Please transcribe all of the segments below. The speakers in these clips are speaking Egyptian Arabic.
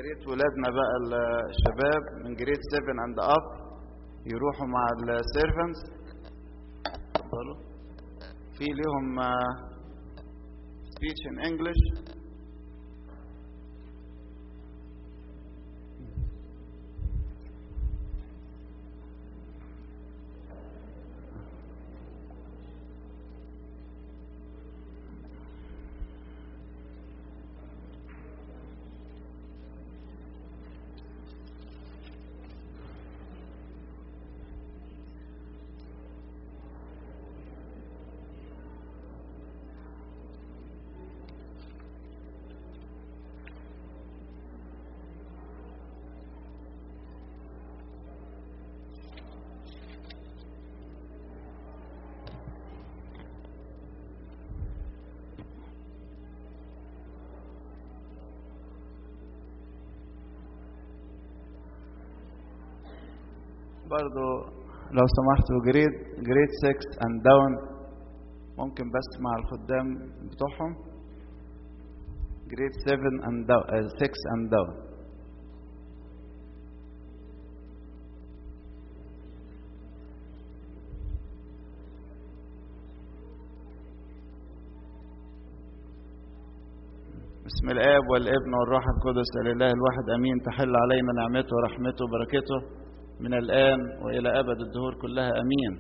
ريت ولادنا بقى الشباب من جريد 7 اند اب يروحوا مع السيرفنتس اتفضلوا في ليهم سبيتش ان انجلش برضو لو سمحتوا جريد جريد 6 اند داون ممكن بس مع الخدام بتوعهم جريد 7 اند داون 6 اند داون بسم الاب والابن والروح القدس الاله الواحد امين تحل علينا نعمته ورحمته وبركته من الآن وإلى أبد الدهور كلها أمين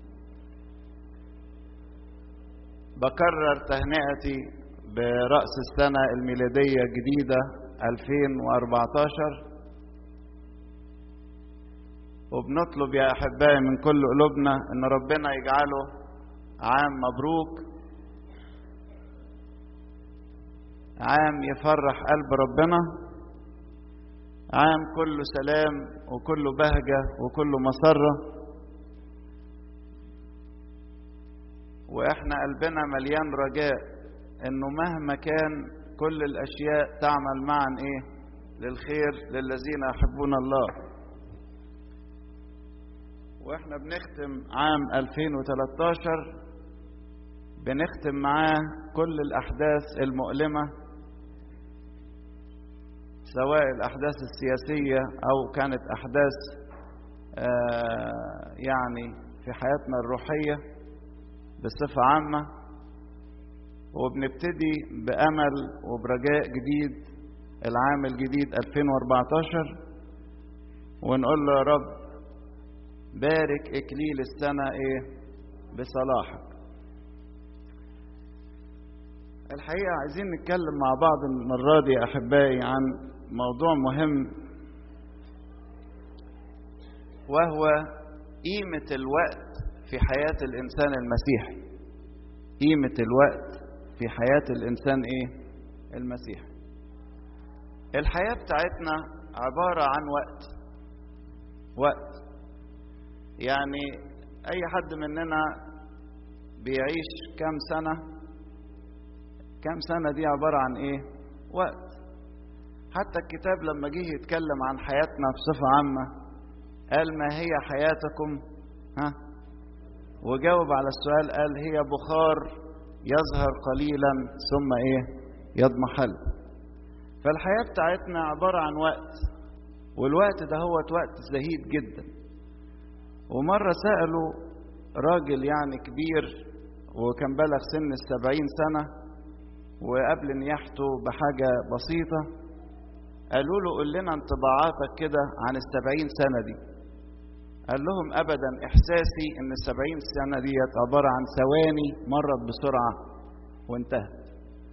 بكرر تهنئتي برأس السنة الميلادية الجديدة 2014 وبنطلب يا أحبائي من كل قلوبنا أن ربنا يجعله عام مبروك عام يفرح قلب ربنا عام كله سلام وكله بهجة وكله مسرة وإحنا قلبنا مليان رجاء إنه مهما كان كل الأشياء تعمل معا إيه للخير للذين يحبون الله وإحنا بنختم عام 2013 بنختم معاه كل الأحداث المؤلمة سواء الأحداث السياسية أو كانت أحداث يعني في حياتنا الروحية بصفة عامة وبنبتدي بأمل وبرجاء جديد العام الجديد 2014 ونقول له يا رب بارك إكليل السنة إيه بصلاحك الحقيقة عايزين نتكلم مع بعض المرة دي يا أحبائي عن موضوع مهم وهو قيمة الوقت في حياة الإنسان المسيحي قيمة الوقت في حياة الإنسان إيه؟ المسيحي الحياة بتاعتنا عبارة عن وقت وقت يعني أي حد مننا بيعيش كام سنة كام سنة دي عبارة عن إيه؟ وقت حتى الكتاب لما جه يتكلم عن حياتنا بصفة عامة قال ما هي حياتكم ها وجاوب على السؤال قال هي بخار يظهر قليلا ثم ايه يضمحل فالحياة بتاعتنا عبارة عن وقت والوقت ده هو وقت زهيد جدا ومرة سألوا راجل يعني كبير وكان بلغ سن السبعين سنة وقبل نياحته بحاجة بسيطة قالوا له قول لنا انطباعاتك كده عن السبعين سنة دي قال لهم أبدا إحساسي إن السبعين سنة ديت عبارة عن ثواني مرت بسرعة وانتهت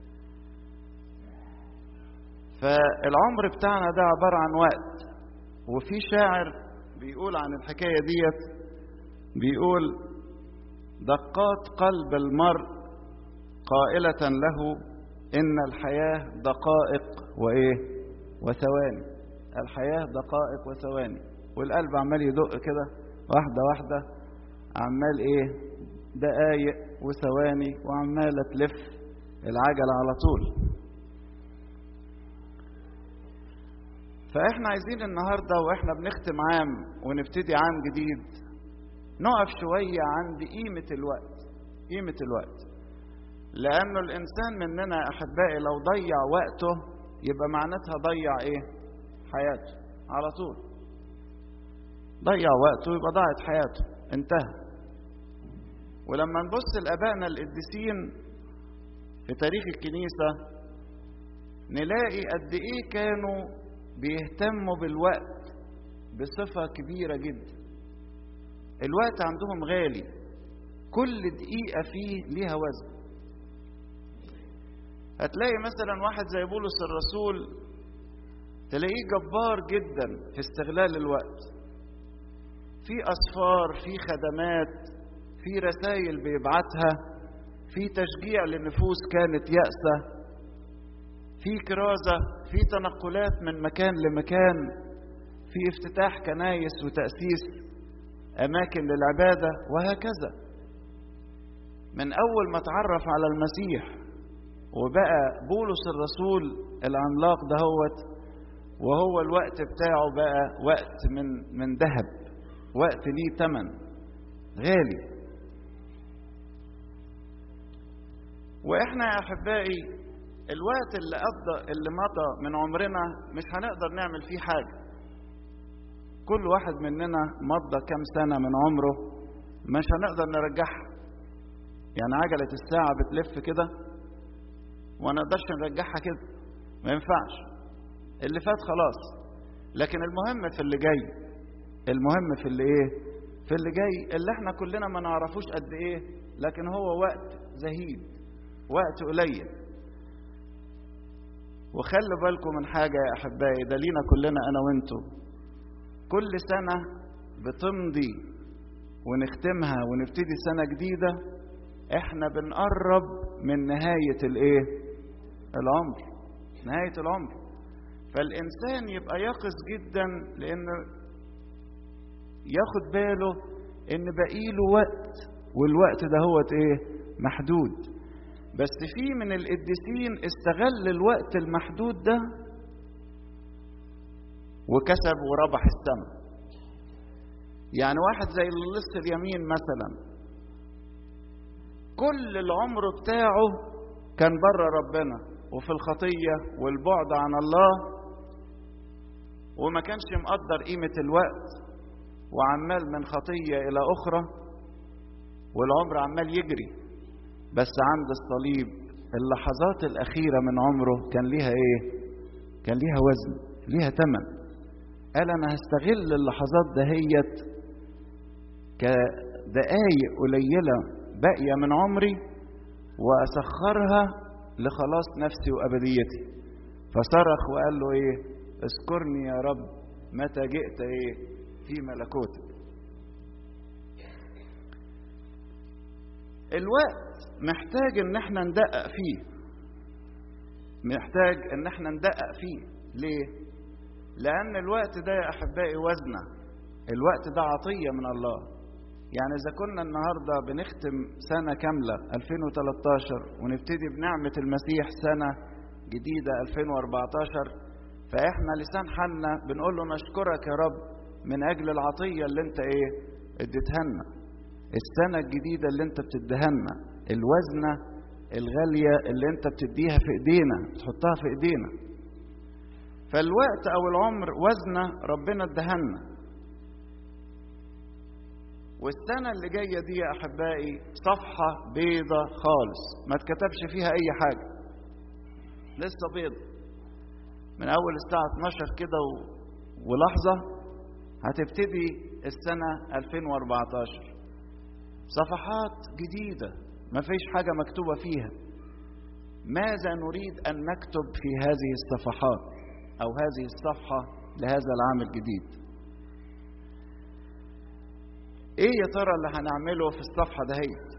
فالعمر بتاعنا ده عبارة عن وقت وفي شاعر بيقول عن الحكاية ديت بيقول دقات قلب المرء قائلة له إن الحياة دقائق وإيه وثواني الحياة دقائق وثواني والقلب عمال يدق كده واحدة واحدة عمال ايه دقايق وثواني وعمالة تلف العجلة على طول فاحنا عايزين النهاردة واحنا بنختم عام ونبتدي عام جديد نقف شوية عند قيمة الوقت قيمة الوقت لأنه الإنسان مننا أحبائي لو ضيع وقته يبقى معناتها ضيع إيه؟ حياته على طول ضيع وقته يبقى ضاعت حياته انتهى ولما نبص لابائنا القديسين في تاريخ الكنيسه نلاقي قد ايه كانوا بيهتموا بالوقت بصفه كبيره جدا الوقت عندهم غالي كل دقيقه فيه ليها وزن هتلاقي مثلا واحد زي بولس الرسول تلاقيه جبار جدا في استغلال الوقت في اسفار في خدمات في رسائل بيبعتها في تشجيع لنفوس كانت يأسة في كرازة في تنقلات من مكان لمكان في افتتاح كنايس وتأسيس أماكن للعبادة وهكذا من أول ما تعرف على المسيح وبقى بولس الرسول العملاق دهوت وهو الوقت بتاعه بقى وقت من من ذهب وقت ليه ثمن غالي واحنا يا احبائي الوقت اللي قضى اللي مضى من عمرنا مش هنقدر نعمل فيه حاجه كل واحد مننا مضى كام سنه من عمره مش هنقدر نرجعها يعني عجله الساعه بتلف كده وما نقدرش نرجعها كده ما ينفعش اللي فات خلاص لكن المهم في اللي جاي المهم في اللي ايه في اللي جاي اللي احنا كلنا ما نعرفوش قد ايه لكن هو وقت زهيد وقت قليل وخلوا بالكم من حاجة يا أحبائي ده لينا كلنا أنا وأنتوا كل سنة بتمضي ونختمها ونبتدي سنة جديدة احنا بنقرب من نهاية الايه العمر نهاية العمر فالإنسان يبقى يقظ جدا لأن ياخد باله إن بقيله وقت والوقت ده هو ايه محدود بس في من القديسين استغل الوقت المحدود ده وكسب وربح السماء يعني واحد زي اللص اليمين مثلا كل العمر بتاعه كان بره ربنا وفي الخطية والبعد عن الله وما كانش مقدر قيمة الوقت وعمال من خطية إلى أخرى والعمر عمال يجري بس عند الصليب اللحظات الأخيرة من عمره كان ليها إيه؟ كان ليها وزن ليها تمن قال أنا هستغل اللحظات دهيت كدقايق قليلة باقية من عمري وأسخرها لخلاص نفسي وأبديتي فصرخ وقال له إيه اذكرني يا رب متى جئت إيه في ملكوتك الوقت محتاج ان احنا ندقق فيه محتاج ان احنا ندقق فيه ليه لان الوقت ده يا احبائي وزنه الوقت ده عطيه من الله يعني اذا كنا النهارده بنختم سنه كامله 2013 ونبتدي بنعمه المسيح سنه جديده 2014 فاحنا لسان حالنا بنقول له نشكرك يا رب من اجل العطيه اللي انت ايه اديتها لنا السنه الجديده اللي انت بتديها لنا الوزنه الغاليه اللي انت بتديها في ايدينا بتحطها في ايدينا فالوقت او العمر وزنه ربنا اداها لنا والسنه اللي جايه دي يا احبائي صفحه بيضه خالص ما اتكتبش فيها اي حاجه لسه بيضه من اول الساعه 12 كده و... ولحظه هتبتدي السنه 2014 صفحات جديده ما فيش حاجة مكتوبة فيها ماذا نريد أن نكتب في هذه الصفحات أو هذه الصفحة لهذا العام الجديد إيه يا ترى اللي هنعمله في الصفحة دهيت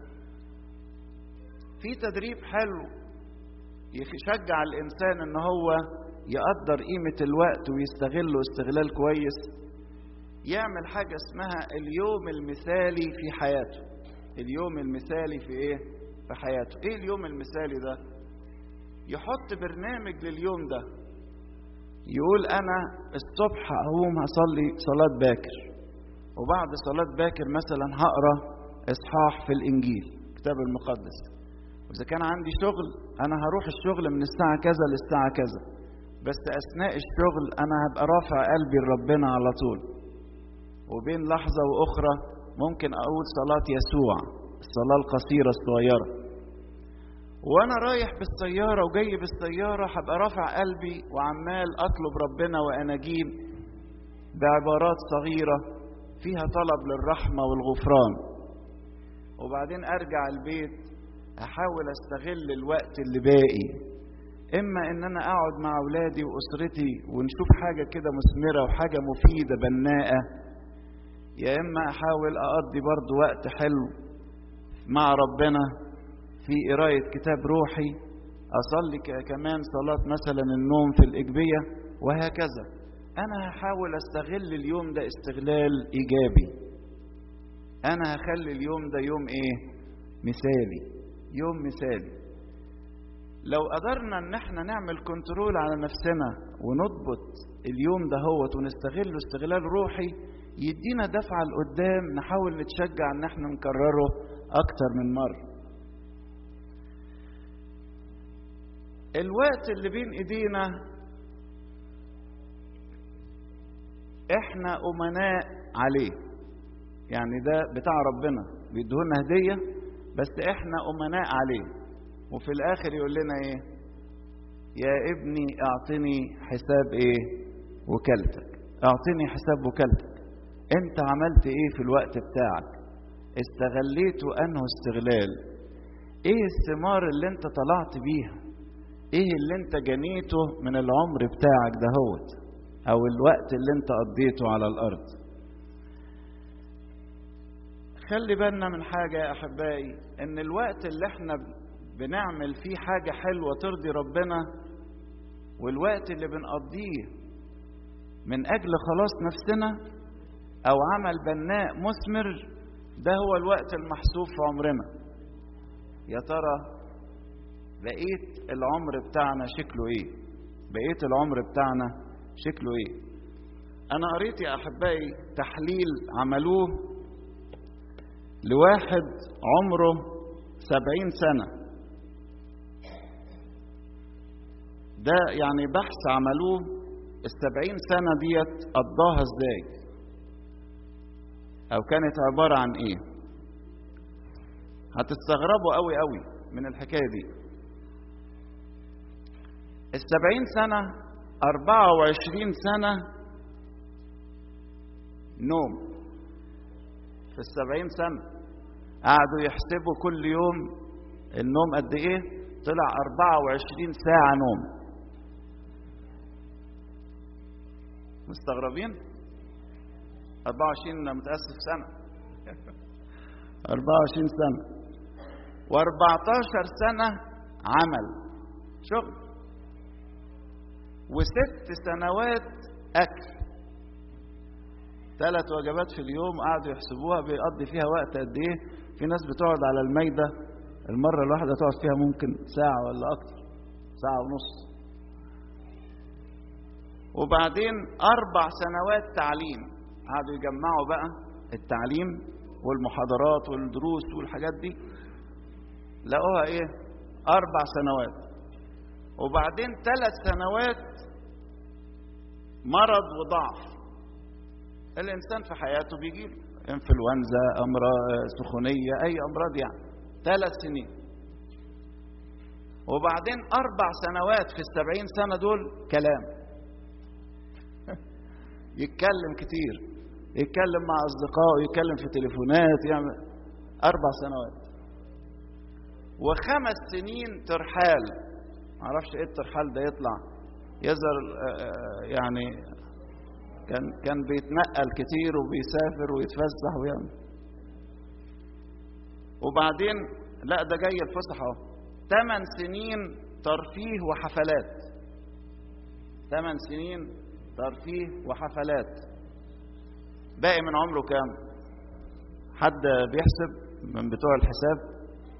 في تدريب حلو يشجع الإنسان إن هو يقدر قيمة الوقت ويستغله استغلال كويس يعمل حاجة اسمها اليوم المثالي في حياته اليوم المثالي في ايه في حياته ايه اليوم المثالي ده يحط برنامج لليوم ده يقول انا الصبح اقوم هصلي صلاة باكر وبعد صلاة باكر مثلا هقرا اصحاح في الانجيل الكتاب المقدس واذا كان عندي شغل انا هروح الشغل من الساعة كذا للساعة كذا بس اثناء الشغل انا هبقى رافع قلبي لربنا على طول وبين لحظه واخرى ممكن اقول صلاه يسوع الصلاه القصيره الصغيره وانا رايح بالسياره وجاي بالسياره هبقى رافع قلبي وعمال اطلب ربنا واناجيل بعبارات صغيره فيها طلب للرحمه والغفران وبعدين ارجع البيت احاول استغل الوقت اللي باقي اما ان انا اقعد مع اولادي واسرتي ونشوف حاجه كده مثمره وحاجه مفيده بناءه يا اما احاول اقضي برضو وقت حلو مع ربنا في قرايه كتاب روحي اصلي كمان صلاه مثلا النوم في الاجبيه وهكذا انا هحاول استغل اليوم ده استغلال ايجابي انا هخلي اليوم ده يوم ايه مثالي يوم مثالي لو قدرنا ان احنا نعمل كنترول على نفسنا ونضبط اليوم ده هوت ونستغله استغلال روحي يدينا دفعة لقدام نحاول نتشجع ان احنا نكرره اكتر من مرة الوقت اللي بين ايدينا احنا امناء عليه يعني ده بتاع ربنا بيدوهولنا هدية بس احنا امناء عليه وفي الاخر يقول لنا ايه يا ابني اعطني حساب ايه وكالتك اعطني حساب وكالتك انت عملت ايه في الوقت بتاعك استغليته انه استغلال ايه الثمار اللي انت طلعت بيها ايه اللي انت جنيته من العمر بتاعك دهوت او الوقت اللي انت قضيته على الارض خلي بالنا من حاجة يا أحبائي إن الوقت اللي إحنا بنعمل فيه حاجة حلوة ترضي ربنا والوقت اللي بنقضيه من أجل خلاص نفسنا أو عمل بناء مثمر ده هو الوقت المحسوب في عمرنا يا ترى بقيت العمر بتاعنا شكله إيه بقيت العمر بتاعنا شكله إيه أنا قريت يا أحبائي تحليل عملوه لواحد عمره سبعين سنة ده يعني بحث عملوه السبعين سنة ديت قضاها ازاي او كانت عبارة عن ايه هتستغربوا قوي قوي من الحكاية دي السبعين سنة أربعة وعشرين سنة نوم في السبعين سنة قعدوا يحسبوا كل يوم النوم قد ايه طلع أربعة وعشرين ساعة نوم مستغربين 24 متأسف سنة 24 سنة و14 سنة عمل شغل وست سنوات أكل ثلاث وجبات في اليوم قعدوا يحسبوها بيقضي فيها وقت قد ايه في ناس بتقعد على الميدة المرة الواحدة تقعد فيها ممكن ساعة ولا أكتر ساعة ونص وبعدين أربع سنوات تعليم قعدوا يجمعوا بقى التعليم والمحاضرات والدروس والحاجات دي لقوها ايه أربع سنوات وبعدين ثلاث سنوات مرض وضعف الإنسان في حياته بيجيله انفلونزا أمراض سخونية أي أمراض يعني ثلاث سنين وبعدين أربع سنوات في السبعين سنة دول كلام يتكلم كتير يتكلم مع أصدقائه يتكلم في تليفونات يعمل أربع سنوات وخمس سنين ترحال معرفش ايه الترحال ده يطلع يظهر يعني كان كان بيتنقل كتير وبيسافر ويتفسح ويعمل وبعدين لا ده جاي الفسح اهو ثمان سنين ترفيه وحفلات ثمان سنين ترفيه وحفلات باقي من عمره كام حد بيحسب من بتوع الحساب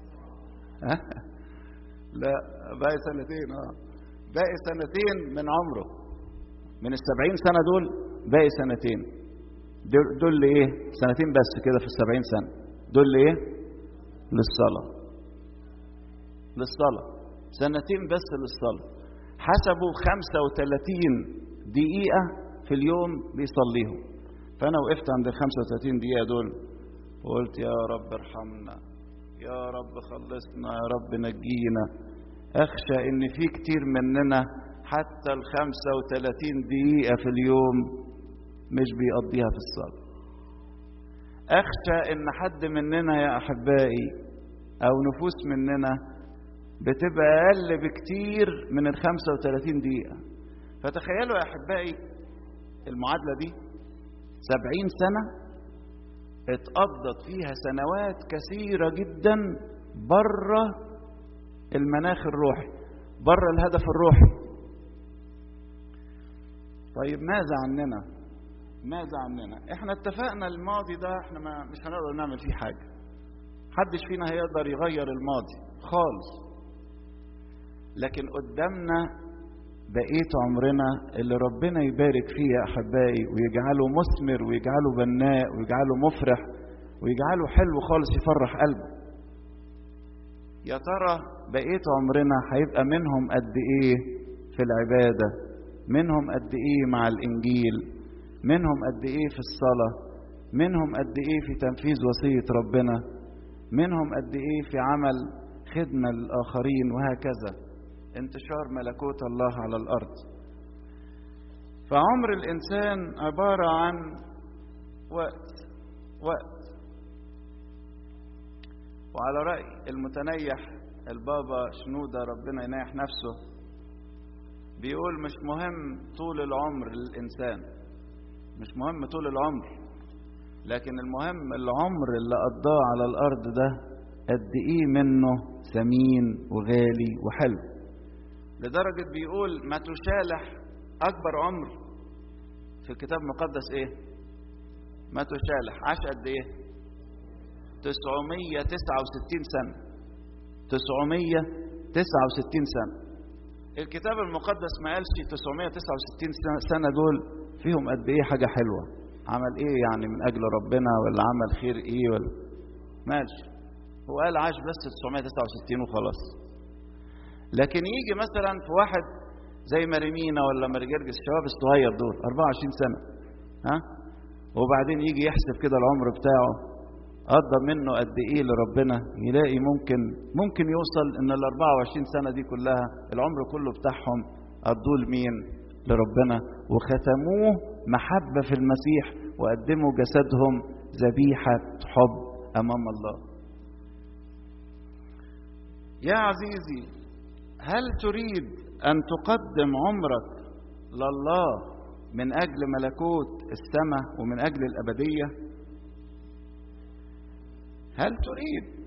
لا باقي سنتين اه باقي سنتين من عمره من السبعين سنة دول باقي سنتين دول, دول ايه سنتين بس كده في السبعين سنة دول ايه للصلاة للصلاة سنتين بس للصلاة حسبوا 35 دقيقة في اليوم بيصليهم فأنا وقفت عند ال 35 دقيقة دول وقلت يا رب ارحمنا يا رب خلصنا يا رب نجينا أخشى إن في كتير مننا حتى ال 35 دقيقة في اليوم مش بيقضيها في الصلاة أخشى إن حد مننا يا أحبائي أو نفوس مننا بتبقى أقل بكتير من ال 35 دقيقة فتخيلوا يا أحبائي المعادلة دي 70 سنة اتقضت فيها سنوات كثيرة جدا بره المناخ الروحي بره الهدف الروحي طيب ماذا عننا ماذا عننا احنا اتفقنا الماضي ده احنا ما مش هنقدر نعمل فيه حاجة محدش فينا هيقدر يغير الماضي خالص لكن قدامنا بقية عمرنا اللي ربنا يبارك فيه يا أحبائي ويجعله مثمر ويجعله بناء ويجعله مفرح ويجعله حلو خالص يفرح قلبه يا ترى بقية عمرنا هيبقى منهم قد إيه في العبادة منهم قد إيه مع الإنجيل منهم قد إيه في الصلاة منهم قد إيه في تنفيذ وصية ربنا منهم قد إيه في عمل خدمة للآخرين وهكذا انتشار ملكوت الله على الارض فعمر الانسان عباره عن وقت وقت وعلى راي المتنيح البابا شنوده ربنا ينيح نفسه بيقول مش مهم طول العمر للانسان مش مهم طول العمر لكن المهم العمر اللي قضاه على الارض ده قد ايه منه ثمين وغالي وحلو لدرجة بيقول ما تشالح أكبر عمر في الكتاب المقدس إيه؟ ما تشالح عاش قد إيه؟ 969 سنة 969 سنة الكتاب المقدس ما قالش 969 سنة دول فيهم قد إيه حاجة حلوة عمل إيه يعني من أجل ربنا ولا عمل خير إيه ولا مالش هو قال عاش بس 969 وخلاص لكن يجي مثلا في واحد زي مريمينا ولا مرجرجس الشباب الصغير دول 24 سنة ها وبعدين يجي يحسب كده العمر بتاعه قضى منه قد ايه لربنا يلاقي ممكن ممكن يوصل ان ال 24 سنة دي كلها العمر كله بتاعهم قضوه لمين؟ لربنا وختموه محبة في المسيح وقدموا جسدهم ذبيحة حب أمام الله. يا عزيزي هل تريد أن تقدم عمرك لله من أجل ملكوت السماء ومن أجل الأبدية؟ هل تريد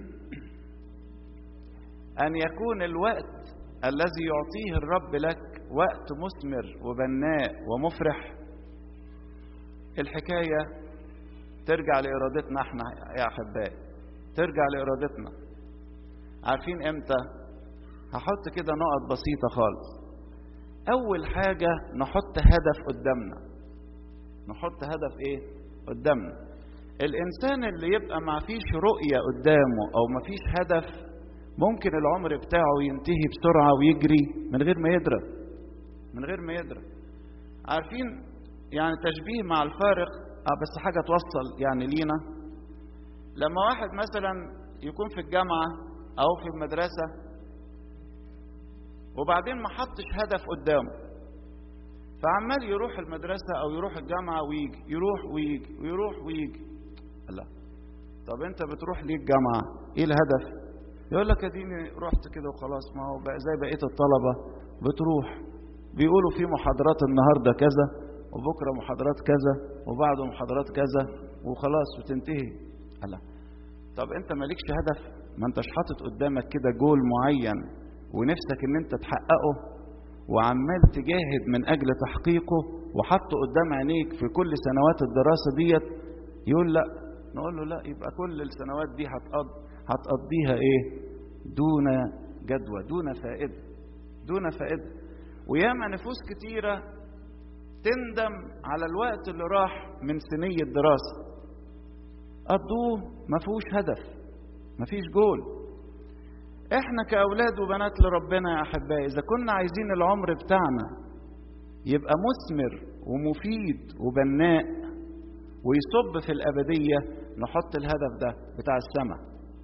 أن يكون الوقت الذي يعطيه الرب لك وقت مثمر وبناء ومفرح؟ الحكاية ترجع لإرادتنا احنا يا أحبائي ترجع لإرادتنا عارفين إمتى؟ هحط كده نقط بسيطة خالص أول حاجة نحط هدف قدامنا نحط هدف إيه؟ قدامنا الإنسان اللي يبقى ما فيش رؤية قدامه أو ما فيش هدف ممكن العمر بتاعه ينتهي بسرعة ويجري من غير ما يدرك من غير ما يدرك عارفين يعني تشبيه مع الفارق اه بس حاجة توصل يعني لينا لما واحد مثلا يكون في الجامعة أو في المدرسة وبعدين ما حطش هدف قدامه فعمال يروح المدرسة أو يروح الجامعة ويجي يروح ويجي ويروح ويجي لا طب أنت بتروح ليه الجامعة؟ إيه الهدف؟ يقول لك اديني رحت كده وخلاص ما هو بقى زي بقية الطلبة بتروح بيقولوا في محاضرات النهاردة كذا وبكرة محاضرات كذا وبعده محاضرات كذا وخلاص وتنتهي لا طب أنت مالكش هدف ما أنتش حاطط قدامك كده جول معين ونفسك ان انت تحققه وعمال تجاهد من اجل تحقيقه وحطه قدام عينيك في كل سنوات الدراسة ديت يقول لا نقول له لا يبقى كل السنوات دي هتقض هتقضيها ايه دون جدوى دون فائدة دون فائدة وياما نفوس كتيرة تندم على الوقت اللي راح من سني الدراسة قضوه ما فيهوش هدف ما فيش جول احنا كأولاد وبنات لربنا يا أحبائي إذا كنا عايزين العمر بتاعنا يبقى مثمر ومفيد وبناء ويصب في الأبدية نحط الهدف ده بتاع السماء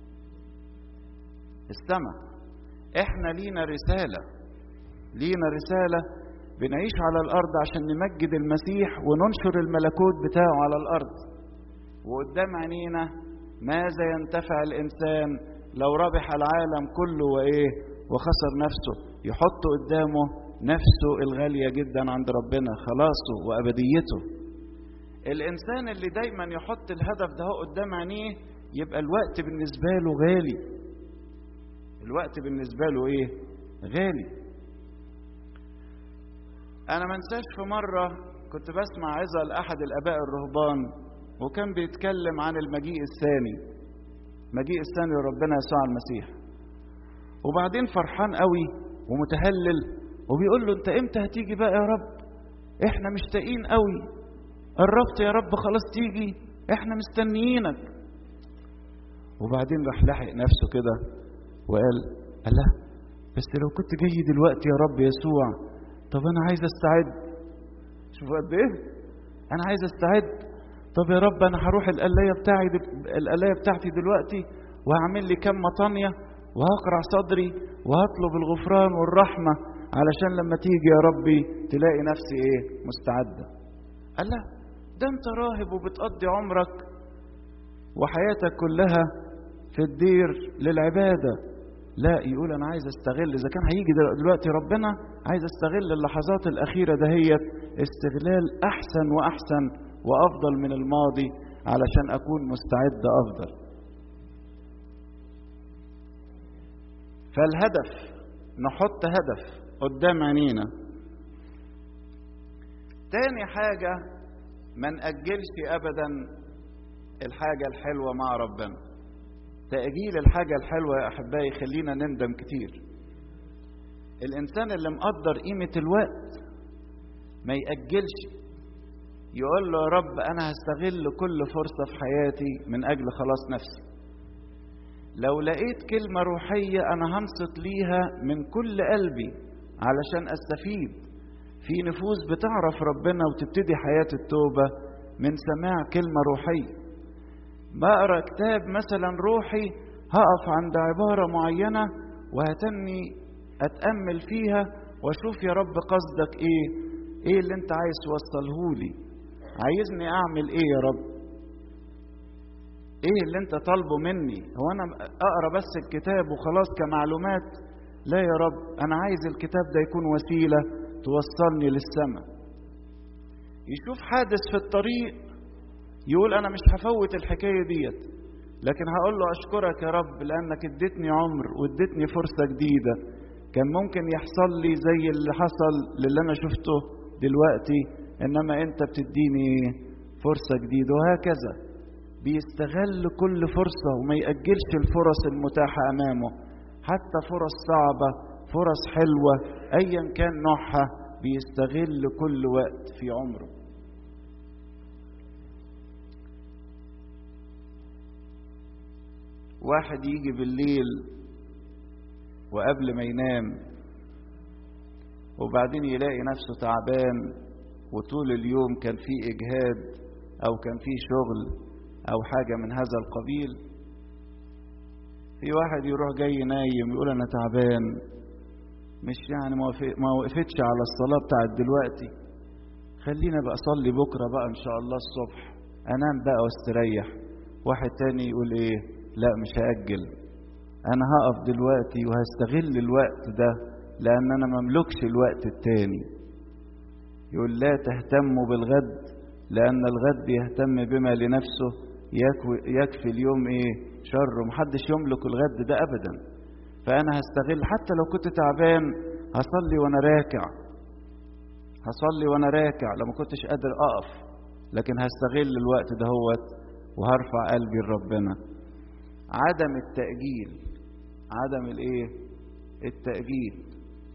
السماء احنا لينا رسالة لينا رسالة بنعيش على الأرض عشان نمجد المسيح وننشر الملكوت بتاعه على الأرض وقدام عينينا ماذا ينتفع الإنسان لو ربح العالم كله وإيه وخسر نفسه يحط قدامه نفسه الغالية جدا عند ربنا خلاصه وأبديته الإنسان اللي دايما يحط الهدف ده قدام عينيه يبقى الوقت بالنسبة له غالي الوقت بالنسبة له إيه غالي أنا ما انساش في مرة كنت بسمع عظة لأحد الآباء الرهبان وكان بيتكلم عن المجيء الثاني مجيء الثاني لربنا يسوع المسيح وبعدين فرحان قوي ومتهلل وبيقول له انت امتى هتيجي بقى يا رب احنا مشتاقين قوي قربت يا رب خلاص تيجي احنا مستنيينك وبعدين راح لاحق نفسه كده وقال الله بس لو كنت جاي دلوقتي يا رب يسوع طب انا عايز استعد شوفوا قد ايه انا عايز استعد طب يا رب انا هروح القلايه بتاعي دل... القلايه بتاعتي دلوقتي وهعمل لي كام مطانيه وهقرع صدري وهطلب الغفران والرحمه علشان لما تيجي يا ربي تلاقي نفسي ايه مستعده قال لا ده انت راهب وبتقضي عمرك وحياتك كلها في الدير للعباده لا يقول انا عايز استغل اذا كان هيجي دلوقتي ربنا عايز استغل اللحظات الاخيره دهيت استغلال احسن واحسن وافضل من الماضي علشان اكون مستعد افضل فالهدف نحط هدف قدام عينينا تاني حاجة ما نأجلش أبدا الحاجة الحلوة مع ربنا تأجيل الحاجة الحلوة يا أحبائي يخلينا نندم كتير الإنسان اللي مقدر قيمة الوقت ما يأجلش يقول له يا رب أنا هستغل كل فرصة في حياتي من أجل خلاص نفسي لو لقيت كلمة روحية أنا هنصت ليها من كل قلبي علشان أستفيد في نفوس بتعرف ربنا وتبتدي حياة التوبة من سماع كلمة روحية بقرا كتاب مثلا روحي هقف عند عبارة معينة وهتني أتأمل فيها وأشوف يا رب قصدك إيه إيه اللي أنت عايز توصله لي عايزني أعمل إيه يا رب ايه اللي انت طالبه مني هو انا اقرا بس الكتاب وخلاص كمعلومات لا يا رب انا عايز الكتاب ده يكون وسيله توصلني للسماء يشوف حادث في الطريق يقول انا مش هفوت الحكايه ديت لكن هقول له اشكرك يا رب لانك اديتني عمر واديتني فرصه جديده كان ممكن يحصل لي زي اللي حصل للي انا شفته دلوقتي انما انت بتديني فرصه جديده وهكذا بيستغل كل فرصة وما يأجلش الفرص المتاحة أمامه حتى فرص صعبة فرص حلوة أيا كان نوعها بيستغل كل وقت في عمره واحد يجي بالليل وقبل ما ينام وبعدين يلاقي نفسه تعبان وطول اليوم كان فيه إجهاد أو كان فيه شغل أو حاجة من هذا القبيل في واحد يروح جاي نايم يقول أنا تعبان مش يعني ما وقفتش على الصلاة بتاعت دلوقتي خلينا بقى أصلي بكرة بقى إن شاء الله الصبح أنام بقى واستريح واحد تاني يقول إيه لا مش هأجل أنا هقف دلوقتي وهستغل الوقت ده لأن أنا مملكش الوقت التاني يقول لا تهتموا بالغد لأن الغد يهتم بما لنفسه يكفي اليوم ايه شر محدش يملك الغد ده ابدا فانا هستغل حتى لو كنت تعبان هصلي وانا راكع هصلي وانا راكع لو ما كنتش قادر اقف لكن هستغل الوقت دهوت وهرفع قلبي لربنا عدم التأجيل عدم الايه التأجيل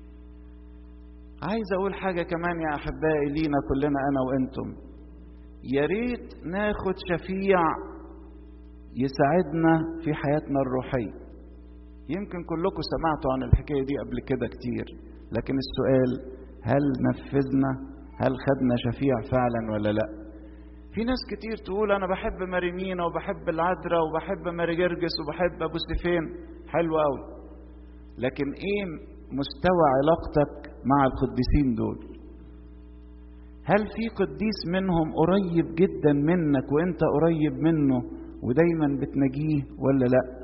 عايز اقول حاجة كمان يا احبائي لينا كلنا انا وانتم يا ريت ناخد شفيع يساعدنا في حياتنا الروحية يمكن كلكم سمعتوا عن الحكاية دي قبل كده كتير لكن السؤال هل نفذنا هل خدنا شفيع فعلا ولا لا في ناس كتير تقول انا بحب ماريمينا وبحب العذراء وبحب ماري جرجس وبحب ابو سيفين حلو قوي لكن ايه مستوى علاقتك مع القديسين دول هل في قديس منهم قريب جدا منك وانت قريب منه ودايما بتناجيه ولا لا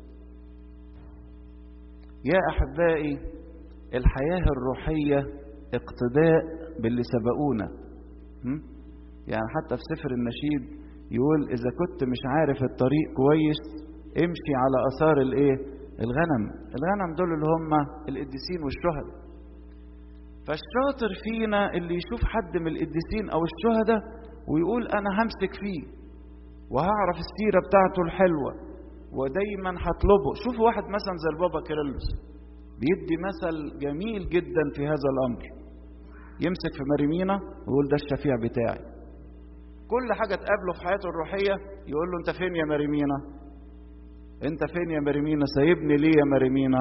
يا احبائي الحياه الروحيه اقتداء باللي سبقونا يعني حتى في سفر النشيد يقول اذا كنت مش عارف الطريق كويس امشي على اثار الايه الغنم الغنم دول اللي هم القديسين والشهداء فالشاطر فينا اللي يشوف حد من القديسين او الشهداء ويقول انا همسك فيه وهعرف السيره بتاعته الحلوه ودايما هطلبه شوف واحد مثلا زي البابا كيرلس بيدي مثل جميل جدا في هذا الامر يمسك في مريمينا ويقول ده الشفيع بتاعي كل حاجه تقابله في حياته الروحيه يقول له انت فين يا مريمينا انت فين يا مريمينا سايبني ليه يا مريمينا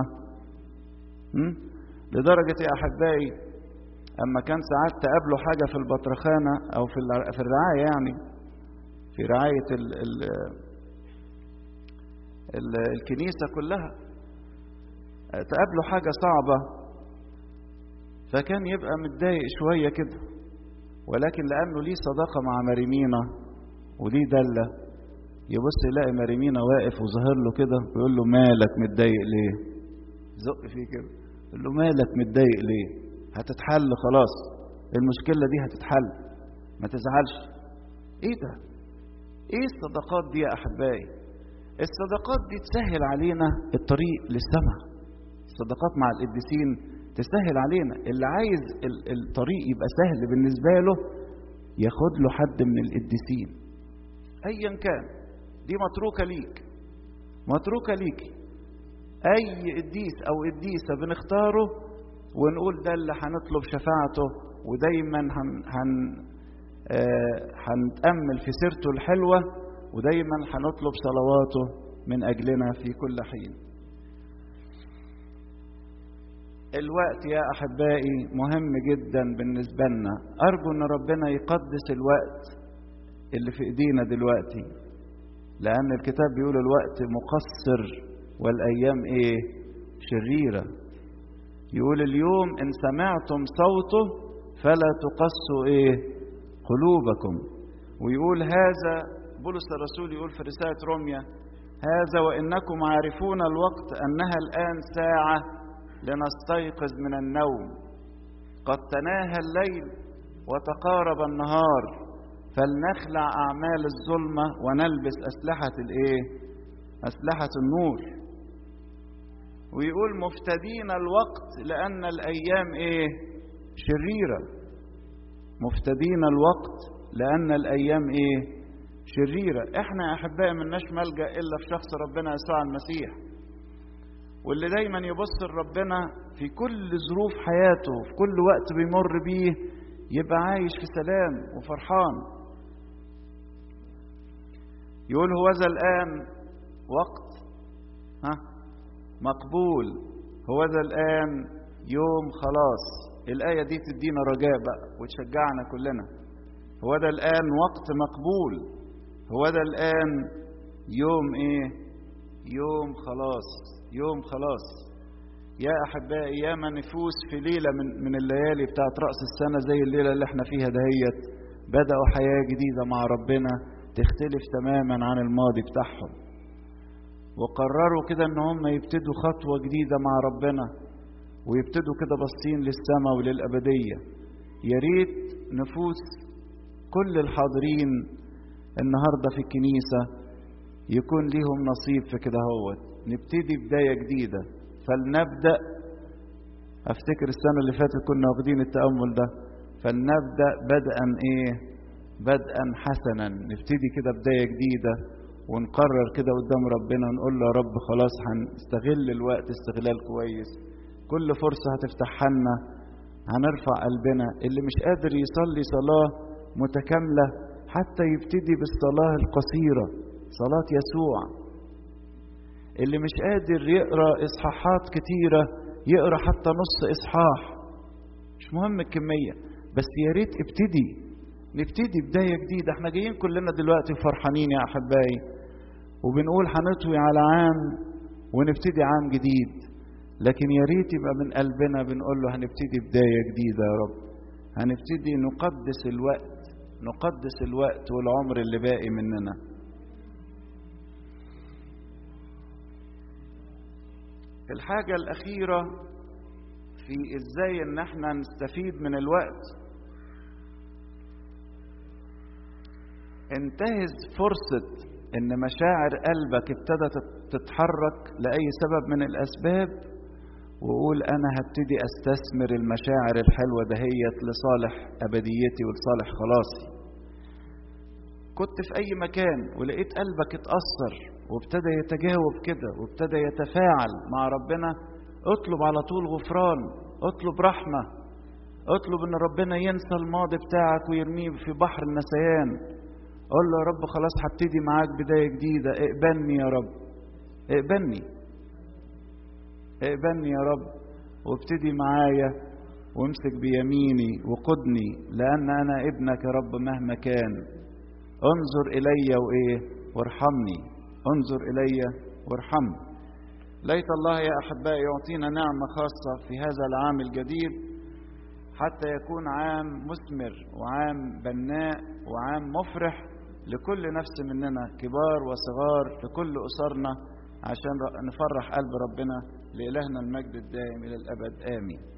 لدرجه يا احبائي اما كان ساعات تقابله حاجه في البطرخانه او في في الرعايه يعني في رعايه ال ال ال الكنيسه كلها تقابله حاجه صعبه فكان يبقى متضايق شويه كده ولكن لانه ليه صداقه مع مريمينا وليه دله يبص يلاقي مريمينا واقف وظاهر له كده ويقول له مالك متضايق ليه زق فيه كده يقول له مالك متضايق ليه هتتحل خلاص المشكلة دي هتتحل ما تزعلش ايه ده ايه الصداقات دي يا احبائي الصداقات دي تسهل علينا الطريق للسماء الصداقات مع القديسين تسهل علينا اللي عايز الطريق يبقى سهل بالنسبة له ياخد له حد من القديسين ايا كان دي متروكة ليك متروكة ليكي اي قديس او قديسة بنختاره ونقول ده اللي هنطلب شفاعته ودايما هن هن آه هنتأمل في سيرته الحلوة ودايما هنطلب صلواته من أجلنا في كل حين الوقت يا أحبائي مهم جدا بالنسبة لنا أرجو أن ربنا يقدس الوقت اللي في إيدينا دلوقتي لأن الكتاب بيقول الوقت مقصر والأيام إيه شريرة يقول اليوم إن سمعتم صوته فلا تقصوا إيه قلوبكم ويقول هذا بولس الرسول يقول في رسالة روميا هذا وإنكم عارفون الوقت أنها الآن ساعة لنستيقظ من النوم قد تناهى الليل وتقارب النهار فلنخلع أعمال الظلمة ونلبس أسلحة الإيه؟ أسلحة النور ويقول مفتدين الوقت لأن الأيام إيه؟ شريرة مفتدين الوقت لأن الأيام إيه؟ شريرة إحنا يا أحبائي ملناش ملجأ إلا في شخص ربنا يسوع المسيح واللي دايما يبص لربنا في كل ظروف حياته في كل وقت بيمر بيه يبقى عايش في سلام وفرحان يقول هو ذا الآن وقت ها مقبول هو ذا الآن يوم خلاص الآية دي تدينا رجاء بقى وتشجعنا كلنا هو ذا الآن وقت مقبول هو ذا الآن يوم إيه يوم خلاص يوم خلاص يا أحبائي يا من نفوس في ليلة من, من الليالي بتاعت رأس السنة زي الليلة اللي احنا فيها دهيت بدأوا حياة جديدة مع ربنا تختلف تماما عن الماضي بتاعهم وقرروا كده ان هم يبتدوا خطوة جديدة مع ربنا ويبتدوا كده باصين للسماء وللأبدية يا ريت نفوس كل الحاضرين النهاردة في الكنيسة يكون ليهم نصيب في كده هوت نبتدي بداية جديدة فلنبدأ أفتكر السنة اللي فاتت كنا واخدين التأمل ده فلنبدأ بدءا إيه بدءا حسنا نبتدي كده بداية جديدة ونقرر كده قدام ربنا ونقول له يا رب خلاص هنستغل الوقت استغلال كويس كل فرصة هتفتحها لنا هنرفع قلبنا اللي مش قادر يصلي صلاة متكاملة حتى يبتدي بالصلاة القصيرة صلاة يسوع اللي مش قادر يقرا اصحاحات كتيره يقرا حتى نص اصحاح مش مهم الكميه بس يا ريت ابتدي نبتدي بدايه جديده احنا جايين كلنا دلوقتي فرحانين يا احبائي وبنقول هنطوي على عام ونبتدي عام جديد لكن يا ريت يبقى من قلبنا بنقول له هنبتدي بدايه جديده يا رب هنبتدي نقدس الوقت نقدس الوقت والعمر اللي باقي مننا الحاجة الأخيرة في إزاي إن إحنا نستفيد من الوقت انتهز فرصة إن مشاعر قلبك ابتدت تتحرك لأي سبب من الأسباب وقول أنا هبتدي أستثمر المشاعر الحلوة دهيت لصالح أبديتي ولصالح خلاصي كنت في أي مكان ولقيت قلبك اتأثر وابتدى يتجاوب كده وابتدى يتفاعل مع ربنا اطلب على طول غفران اطلب رحمة اطلب ان ربنا ينسى الماضي بتاعك ويرميه في بحر النسيان قول له يا رب خلاص هبتدي معاك بداية جديدة اقبلني يا رب اقبلني اقبلني يا رب وابتدي معايا وامسك بيميني وقدني لأن أنا ابنك يا رب مهما كان انظر إلي وإيه وارحمني انظر إلي وارحمني ليت الله يا أحبائي يعطينا نعمة خاصة في هذا العام الجديد حتى يكون عام مثمر وعام بناء وعام مفرح لكل نفس مننا كبار وصغار لكل أسرنا عشان نفرح قلب ربنا لإلهنا المجد الدائم إلى الأبد آمين